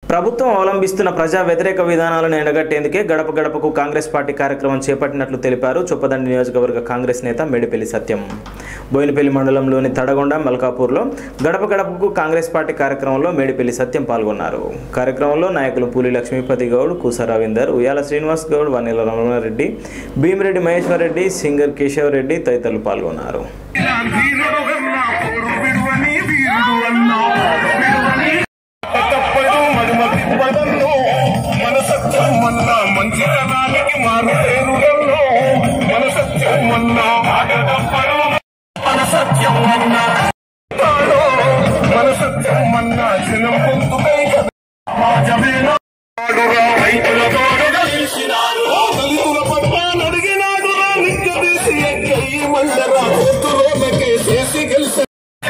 ప్రభుత్వం అవలంబిస్తున్న ప్రజా వ్యతిరేక విధానాలను ఎండగట్టేందుకే గడప గడపకు కాంగ్రెస్ పార్టీ కార్యక్రమం చేపట్టినట్లు తెలిపారు చొప్పదండి నియోజకవర్గ కాంగ్రెస్ నేత మేడిపల్లి సత్యం బోయినపల్లి మండలంలోని తడగొండ మల్కాపూర్లో గడప గడపకు కాంగ్రెస్ పార్టీ కార్యక్రమంలో మేడిపల్లి సత్యం పాల్గొన్నారు కార్యక్రమంలో నాయకులు పూలి లక్ష్మీపతి గౌడ్ కూస రవీందర్ ఉయ్యాల శ్రీనివాస్ గౌడ్ వన్నెల రమణారెడ్డి భీమిరెడ్డి మహేశ్వర్ రెడ్డి సింగర్ కేశవ్ రెడ్డి తదితరులు పాల్గొన్నారు వీరుడు అన్నా పొడు విడువని వీరుడు అన్నా విడువని తప్పదు మడుమ తిప్పదన్నో మన సత్యం అన్నా మంచితనానికి మారు పేరుడన్నో మన సత్యం అన్నా మాట తప్పదు మన సత్యం అన్నా తాడో మన సత్యం అన్నా జనం పొందుకై కదా సమాజమేనా నాడురా రైతుల తోడుగా నిలిచినాడు. దళితుల పట్ల నడిగినాడురా నిగ్గదీసి ఎక్కై మల్లరా చేతులోనకే చేసి గెలిచి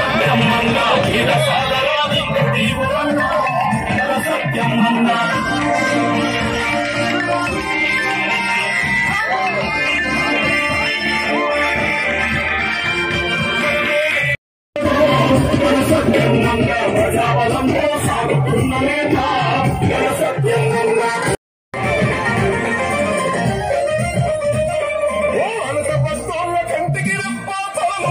ఓ అలసపస్తోళ్ళ కంటికి రెప్ప తలలు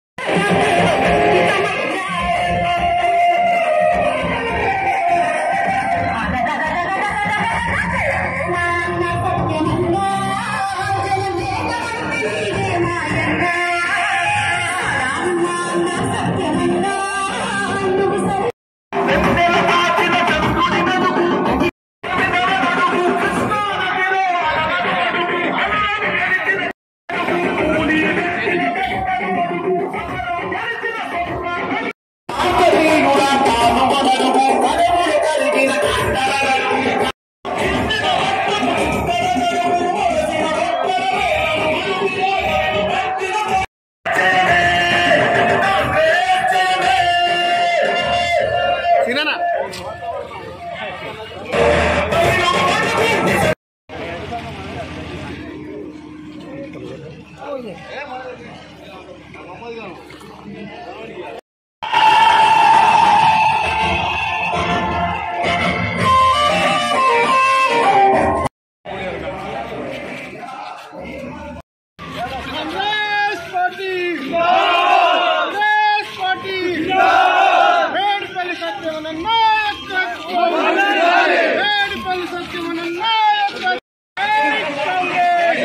कांग्रेस पार्टी कांग्रेस पार्टी వేడిపల్లి సత్యమన నాయకత్వం వేడిపల్లి సత్యమన నాయకత్వం జై కాంగ్రెస్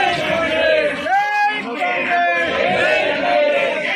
జై కాంగ్రెస్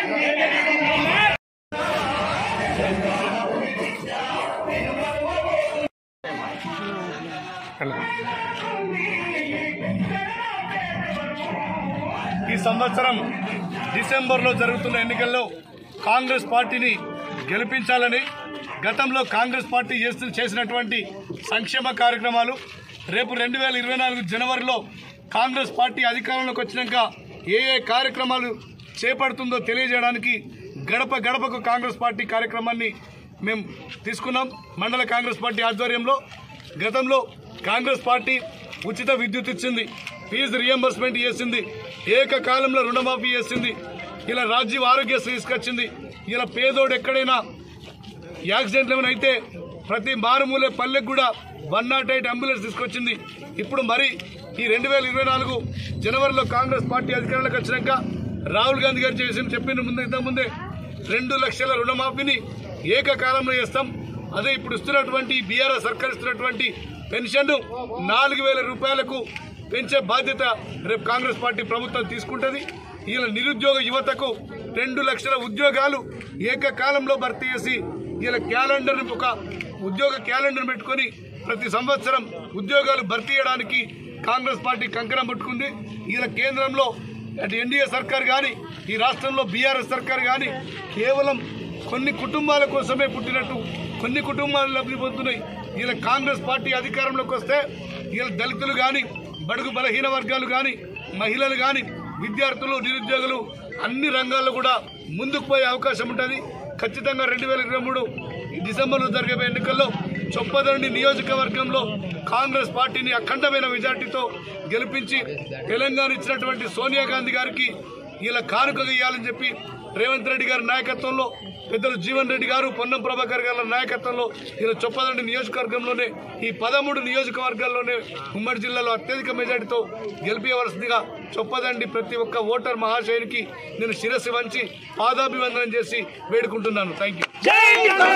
ఈ సంవత్సరం డిసెంబర్లో జరుగుతున్న ఎన్నికల్లో కాంగ్రెస్ పార్టీని గెలిపించాలని గతంలో కాంగ్రెస్ పార్టీ చేస్తు చేసినటువంటి సంక్షేమ కార్యక్రమాలు రేపు రెండు వేల ఇరవై నాలుగు జనవరిలో కాంగ్రెస్ పార్టీ అధికారంలోకి వచ్చినాక ఏ ఏ కార్యక్రమాలు చేపడుతుందో తెలియజేయడానికి గడప గడపకు కాంగ్రెస్ పార్టీ కార్యక్రమాన్ని మేము తీసుకున్నాం మండల కాంగ్రెస్ పార్టీ ఆధ్వర్యంలో గతంలో కాంగ్రెస్ పార్టీ ఉచిత విద్యుత్ ఇచ్చింది ఫీజు రియంబర్స్మెంట్ చేసింది ఏకకాలంలో రుణమాఫీ చేసింది ఇలా రాజీవ్ ఆరోగ్యశ్రీ తీసుకొచ్చింది ఇలా పేదోడు ఎక్కడైనా యాక్సిడెంట్లు ఏమైనా అయితే ప్రతి మారుమూలే పల్లెకు కూడా వన్ నాట్ ఎయిట్ అంబులెన్స్ తీసుకొచ్చింది ఇప్పుడు మరి ఈ రెండు వేల ఇరవై నాలుగు జనవరిలో కాంగ్రెస్ పార్టీ అధికారంలోకి వచ్చినాక రాహుల్ గాంధీ గారు చేసిన చెప్పిన ముందే ఇంతకుముందే రెండు లక్షల రుణమాఫీని ఏకకాలంలో చేస్తాం అదే ఇప్పుడు ఇస్తున్నటువంటి బీఆర్ఎస్ సర్కార్ ఇస్తున్నటువంటి పెన్షన్ నాలుగు వేల రూపాయలకు పెంచే బాధ్యత రేపు కాంగ్రెస్ పార్టీ ప్రభుత్వం తీసుకుంటుంది ఇలా నిరుద్యోగ యువతకు రెండు లక్షల ఉద్యోగాలు ఏకకాలంలో భర్తీ చేసి ఇలా క్యాలెండర్ ఒక ఉద్యోగ క్యాలెండర్ పెట్టుకొని ప్రతి సంవత్సరం ఉద్యోగాలు భర్తీ చేయడానికి కాంగ్రెస్ పార్టీ కంకణం పట్టుకుంది ఇలా కేంద్రంలో అటు ఎన్డీఏ సర్కార్ కానీ ఈ రాష్ట్రంలో బీఆర్ఎస్ సర్కార్ కానీ కేవలం కొన్ని కుటుంబాల కోసమే పుట్టినట్టు కొన్ని కుటుంబాలు లబ్ధి పొందుతున్నాయి ఇలా కాంగ్రెస్ పార్టీ అధికారంలోకి వస్తే ఇలా దళితులు కానీ బడుగు బలహీన వర్గాలు కానీ మహిళలు కానీ విద్యార్థులు నిరుద్యోగులు అన్ని రంగాల్లో కూడా ముందుకు పోయే అవకాశం ఉంటుంది ఖచ్చితంగా రెండు వేల ఇరవై మూడు డిసెంబర్లో జరిగే ఎన్నికల్లో చొప్పదండి నియోజకవర్గంలో కాంగ్రెస్ పార్టీని అఖండమైన మెజార్టీతో గెలిపించి తెలంగాణ ఇచ్చినటువంటి సోనియా గాంధీ గారికి ఇలా కానుకగా ఇవ్వాలని చెప్పి రేవంత్ రెడ్డి గారి నాయకత్వంలో పెద్దలు జీవన్ రెడ్డి గారు పొన్నం ప్రభాకర్ గారి నాయకత్వంలో ఈరోజు చొప్పదండి నియోజకవర్గంలోనే ఈ పదమూడు నియోజకవర్గాల్లోనే ఉమ్మడి జిల్లాలో అత్యధిక మెజార్టీతో గెలిపేవలసిందిగా చొప్పదండి ప్రతి ఒక్క ఓటర్ మహాశయునికి నేను శిరస్సు వంచి పాదాభివందనం చేసి వేడుకుంటున్నాను థ్యాంక్ యూ